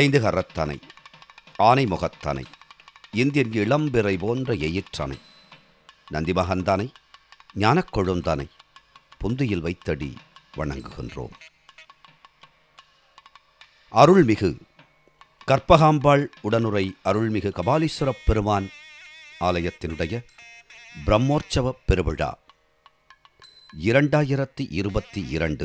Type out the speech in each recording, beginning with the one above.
ஐந்து கரத்தனை ஆனை முகத்தனை இந்தியன் இளம்பிறை போன்ற எயிற்றனை நந்திமகந்தானை ஞானக் கொழுந்தானை புந்தியில் வைத்தடி வணங்குகின்றோம் அருள்மிகு கற்பகாம்பாள் உடனுரை அருள்மிகு கபாலீஸ்வரப் பெருமான் ஆலயத்தினுடைய பிரம்மோற்சவ பெருவிழா இரண்டாயிரத்தி இருபத்தி இரண்டு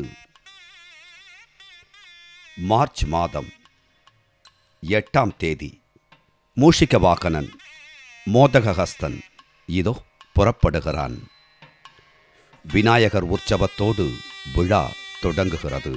மார்ச் மாதம் எட்டாம் தேதி மூஷிக வாகனன் மோதகஹஸ்தன் இதோ புறப்படுகிறான் விநாயகர் உற்சவத்தோடு விழா தொடங்குகிறது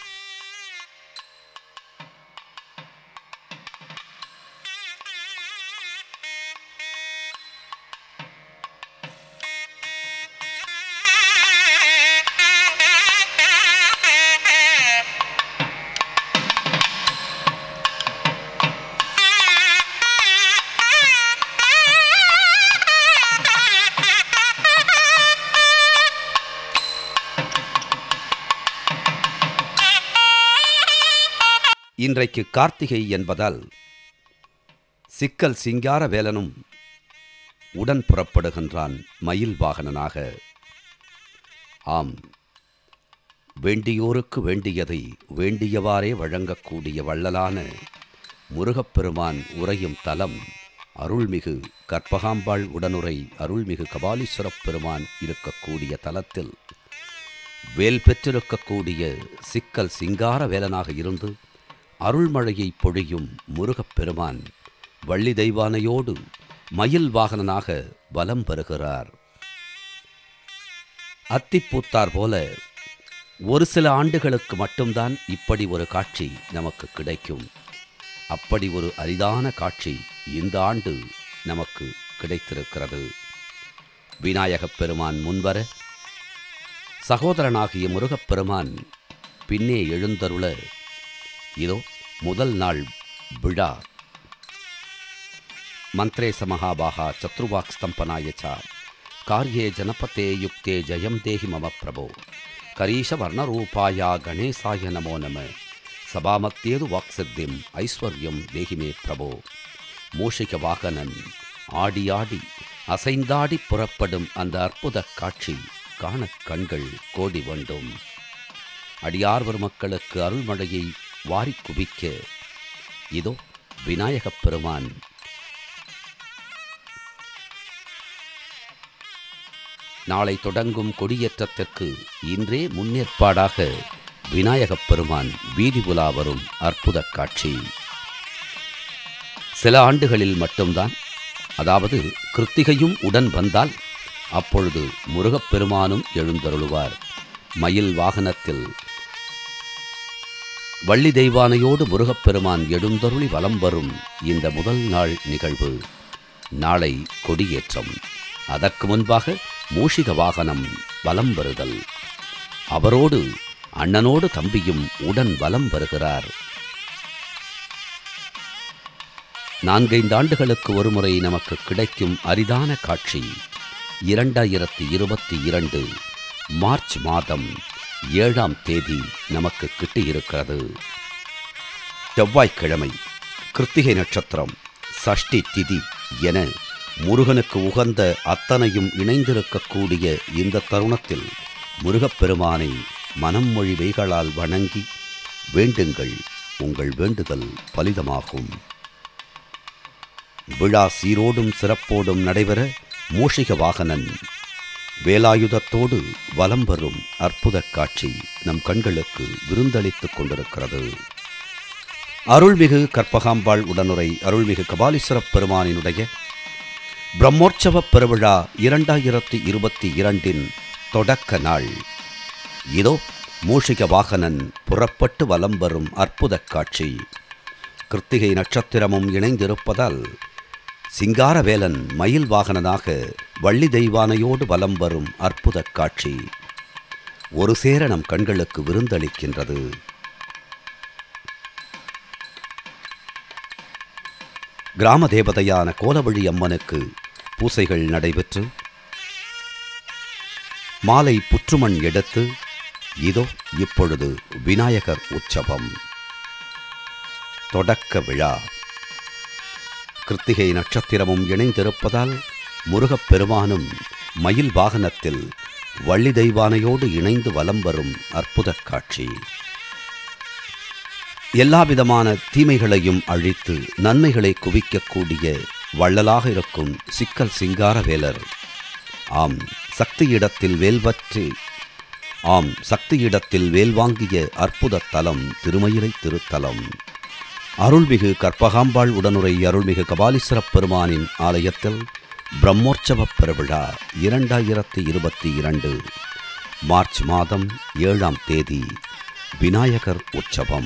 இன்றைக்கு கார்த்திகை என்பதால் சிக்கல் சிங்கார வேலனும் உடன் புறப்படுகின்றான் மயில் வாகனனாக ஆம் வேண்டியோருக்கு வேண்டியதை வேண்டியவாறே வழங்கக்கூடிய வள்ளலான முருகப்பெருமான் உறையும் தலம் அருள்மிகு கற்பகாம்பாள் உடனுரை அருள்மிகு கபாலீஸ்வரப் பெருமான் இருக்கக்கூடிய தலத்தில் வேல் பெற்றிருக்கக்கூடிய சிக்கல் சிங்கார வேலனாக இருந்து அருள்மழையை பொழியும் முருகப்பெருமான் வள்ளி தெய்வானையோடு மயில் வாகனனாக வலம் வருகிறார் அத்திப்பூத்தார் போல ஒரு சில ஆண்டுகளுக்கு மட்டும்தான் இப்படி ஒரு காட்சி நமக்கு கிடைக்கும் அப்படி ஒரு அரிதான காட்சி இந்த ஆண்டு நமக்கு கிடைத்திருக்கிறது விநாயகப் பெருமான் முன்வர சகோதரனாகிய முருகப்பெருமான் பின்னே எழுந்தருள இதோ முதல் நாள் விழா மந்த்ரேச மகாபாகா சத்ருவாக் ஸ்தம்பனாய ச கார்யே ஜனபதே யுக்தே ஜயம் தேஹி மம பிரபோ கரீஷ வர்ணரூபாயா கணேசாய நமோ நம சபாமத்தேது வாக்சித்திம் ஐஸ்வர்யம் தேகிமே பிரபோ மூஷிக வாகனன் ஆடி ஆடி அசைந்தாடி புறப்படும் அந்த அற்புத காட்சி காணக் கண்கள் கோடி வேண்டும் அடியார்வர் மக்களுக்கு அருள்மழையை வாரிக் குவிக்க இதோ விநாயகப் பெருமான் நாளை தொடங்கும் கொடியேற்றத்திற்கு இன்றே முன்னேற்பாடாக விநாயகப் பெருமான் வீதி உலா வரும் அற்புத காட்சி சில ஆண்டுகளில் மட்டும்தான் அதாவது கிருத்திகையும் உடன் வந்தால் அப்பொழுது முருகப்பெருமானும் எழுந்தருளுவார் மயில் வாகனத்தில் வள்ளி தெய்வானையோடு முருகப்பெருமான் எழுந்தருளி வலம் வரும் இந்த முதல் நாள் நிகழ்வு நாளை கொடியேற்றம் அதற்கு முன்பாக மூஷிக வாகனம் வலம் வருதல் அவரோடு அண்ணனோடு தம்பியும் உடன் வலம் வருகிறார் நான்கைந்து ஆண்டுகளுக்கு ஒருமுறை நமக்கு கிடைக்கும் அரிதான காட்சி இரண்டாயிரத்தி இருபத்தி இரண்டு மார்ச் மாதம் ஏழாம் தேதி நமக்கு கிட்டியிருக்கிறது செவ்வாய்க்கிழமை கிருத்திகை நட்சத்திரம் சஷ்டி திதி என முருகனுக்கு உகந்த அத்தனையும் இணைந்திருக்கக்கூடிய இந்த தருணத்தில் முருகப்பெருமானை மனம் மொழி வைகளால் வணங்கி வேண்டுங்கள் உங்கள் வேண்டுதல் பலிதமாகும் விழா சீரோடும் சிறப்போடும் நடைபெற மூஷிக வாகனன் வேலாயுதத்தோடு வலம் வரும் அற்புத காட்சி நம் கண்களுக்கு விருந்தளித்துக் கொண்டிருக்கிறது அருள்மிகு கற்பகாம்பாள் உடனுரை அருள்மிகு கபாலீஸ்வரப் பெருமானினுடைய பிரம்மோற்சவ பெருவிழா இரண்டாயிரத்தி இருபத்தி இரண்டின் தொடக்க நாள் இதோ மூஷிக வாகனன் புறப்பட்டு வலம் வரும் அற்புத காட்சி கிருத்திகை நட்சத்திரமும் இணைந்திருப்பதால் சிங்காரவேலன் மயில் வாகனனாக வள்ளி தெய்வானையோடு வலம் வரும் அற்புத காட்சி ஒரு சேர நம் கண்களுக்கு விருந்தளிக்கின்றது கிராம தேவதையான கோலவழி அம்மனுக்கு பூசைகள் நடைபெற்று மாலை புற்றுமண் எடுத்து இதோ இப்பொழுது விநாயகர் உற்சவம் தொடக்க விழா கிருத்திகை நட்சத்திரமும் இணைந்திருப்பதால் முருகப்பெருமானும் மயில் வாகனத்தில் வள்ளி தெய்வானையோடு இணைந்து வலம் வரும் அற்புதக் காட்சி எல்லாவிதமான தீமைகளையும் அழித்து நன்மைகளை குவிக்கக்கூடிய வள்ளலாக இருக்கும் சிக்கல் சிங்காரவேலர் ஆம் சக்தியிடத்தில் வேல்வற்று ஆம் சக்தியிடத்தில் வேல் வாங்கிய அற்புத தலம் திருமயிலை திருத்தலம் அருள்மிகு கற்பகாம்பாள் உடனுரை அருள்மிகு கபாலீஸ்வரப் பெருமானின் ஆலயத்தில் பிரம்மோற்சவப் பெருவிழா இரண்டாயிரத்தி இருபத்தி இரண்டு மார்ச் மாதம் ஏழாம் தேதி விநாயகர் உற்சவம்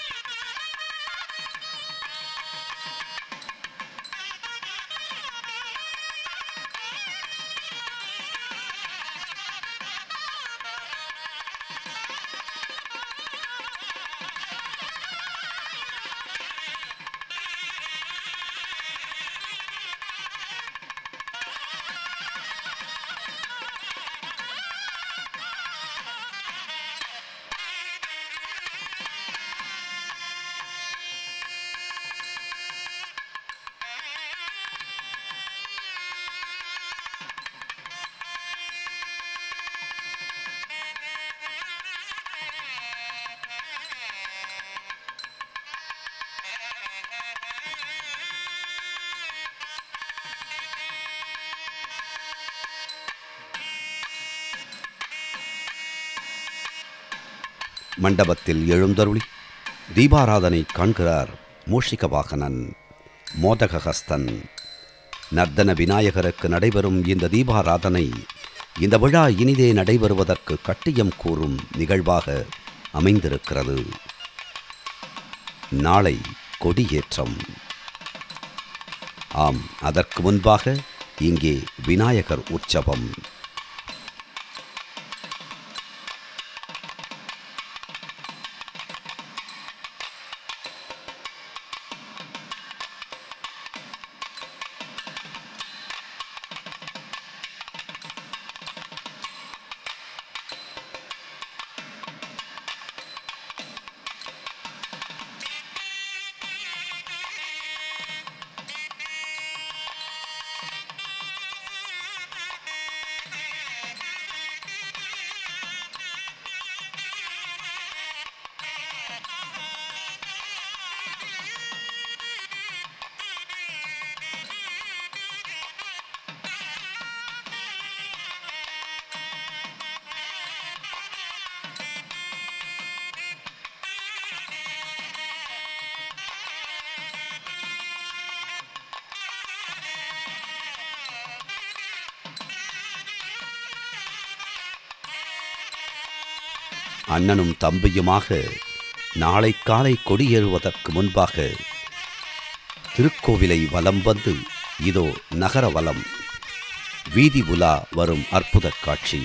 மண்டபத்தில் எழுந்தருளி தீபாராதனை காண்கிறார் மூஷிக வாகனன் மோதகஹஸ்தன் நர்தன விநாயகருக்கு நடைபெறும் இந்த தீபாராதனை இந்த விழா இனிதே நடைபெறுவதற்கு கட்டியம் கூறும் நிகழ்வாக அமைந்திருக்கிறது நாளை கொடியேற்றம் ஆம் அதற்கு முன்பாக இங்கே விநாயகர் உற்சவம் அண்ணனும் தம்பியுமாக நாளை காலை கொடியேறுவதற்கு முன்பாக திருக்கோவிலை வலம் வந்து இதோ நகர வலம் வீதி உலா வரும் அற்புதக் காட்சி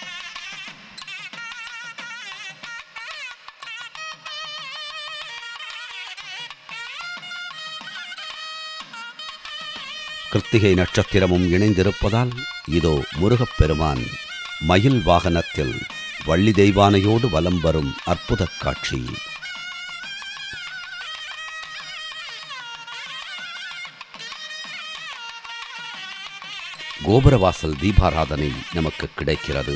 கிருத்திகை நட்சத்திரமும் இணைந்திருப்பதால் இதோ முருகப்பெருமான் மயில் வாகனத்தில் வள்ளி தெய்வானையோடு வலம் வரும் அற்புதக் காட்சி கோபுரவாசல் தீபாராதனை நமக்கு கிடைக்கிறது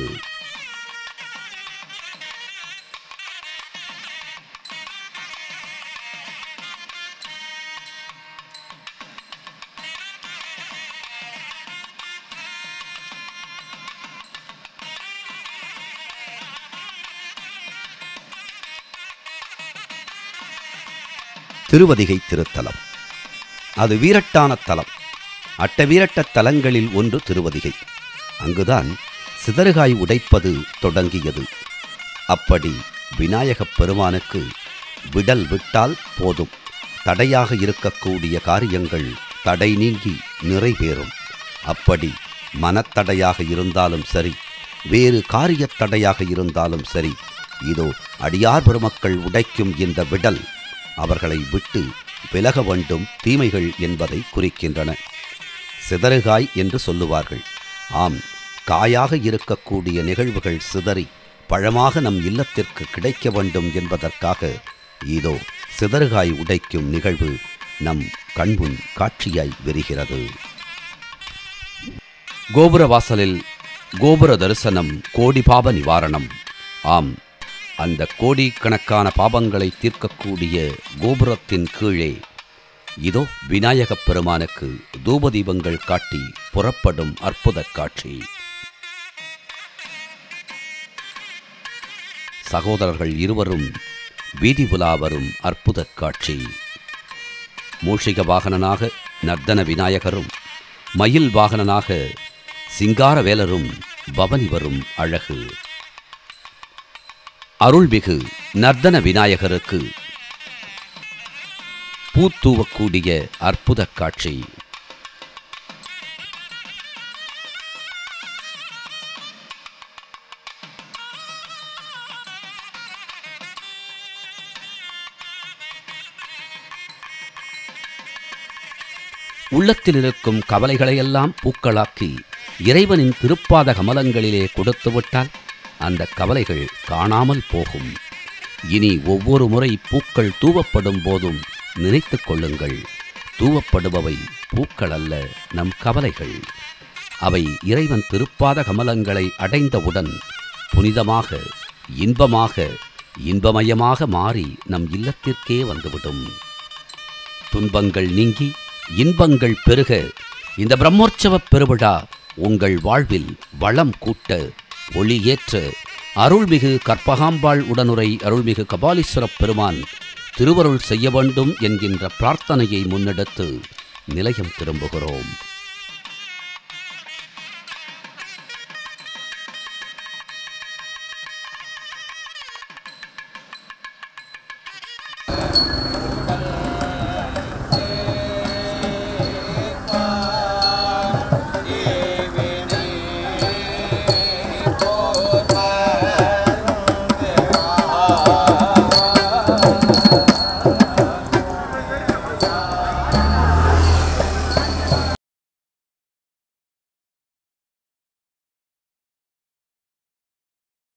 திருவதிகை திருத்தலம் அது வீரட்டான தலம் அட்ட வீரட்ட தலங்களில் ஒன்று திருவதிகை அங்குதான் சிதறுகாய் உடைப்பது தொடங்கியது அப்படி விநாயகப் பெருமானுக்கு விடல் விட்டால் போதும் தடையாக இருக்கக்கூடிய காரியங்கள் தடை நீங்கி நிறைவேறும் அப்படி மனத்தடையாக இருந்தாலும் சரி வேறு காரியத் தடையாக இருந்தாலும் சரி இதோ அடியார் பெருமக்கள் உடைக்கும் இந்த விடல் அவர்களை விட்டு விலக வேண்டும் தீமைகள் என்பதை குறிக்கின்றன சிதறுகாய் என்று சொல்லுவார்கள் ஆம் காயாக இருக்கக்கூடிய நிகழ்வுகள் சிதறி பழமாக நம் இல்லத்திற்கு கிடைக்க வேண்டும் என்பதற்காக இதோ சிதறுகாய் உடைக்கும் நிகழ்வு நம் கண்முன் காட்சியாய் விரிகிறது கோபுர வாசலில் கோபுர தரிசனம் கோடி பாப நிவாரணம் ஆம் அந்த கோடிக்கணக்கான பாபங்களை தீர்க்கக்கூடிய கோபுரத்தின் கீழே இதோ விநாயகப் பெருமானுக்கு தூபதீபங்கள் காட்டி புறப்படும் அற்புதக் காட்சி சகோதரர்கள் இருவரும் வீதி உலா வரும் அற்புதக் காட்சி மூஷிக வாகனனாக நர்தன விநாயகரும் மயில் வாகனனாக சிங்காரவேலரும் பவனி வரும் அழகு அருள்மிகு நர்தன விநாயகருக்கு பூத்தூவக்கூடிய அற்புதக் காட்சி உள்ளத்தில் இருக்கும் கவலைகளையெல்லாம் பூக்களாக்கி இறைவனின் திருப்பாத கமலங்களிலே கொடுத்துவிட்டால் அந்த கவலைகள் காணாமல் போகும் இனி ஒவ்வொரு முறை பூக்கள் தூவப்படும் போதும் நினைத்துக் கொள்ளுங்கள் தூவப்படுபவை பூக்கள் அல்ல நம் கவலைகள் அவை இறைவன் திருப்பாத கமலங்களை அடைந்தவுடன் புனிதமாக இன்பமாக இன்பமயமாக மாறி நம் இல்லத்திற்கே வந்துவிடும் துன்பங்கள் நீங்கி இன்பங்கள் பெருக இந்த பிரம்மோற்சவப் பெருவிழா உங்கள் வாழ்வில் வளம் கூட்ட ஒளியேற்ற அருள்மிகு கற்பகாம்பாள் உடனுரை அருள்மிகு கபாலீஸ்வரப் பெருமான் திருவருள் செய்ய வேண்டும் என்கின்ற பிரார்த்தனையை முன்னெடுத்து நிலையம் திரும்புகிறோம்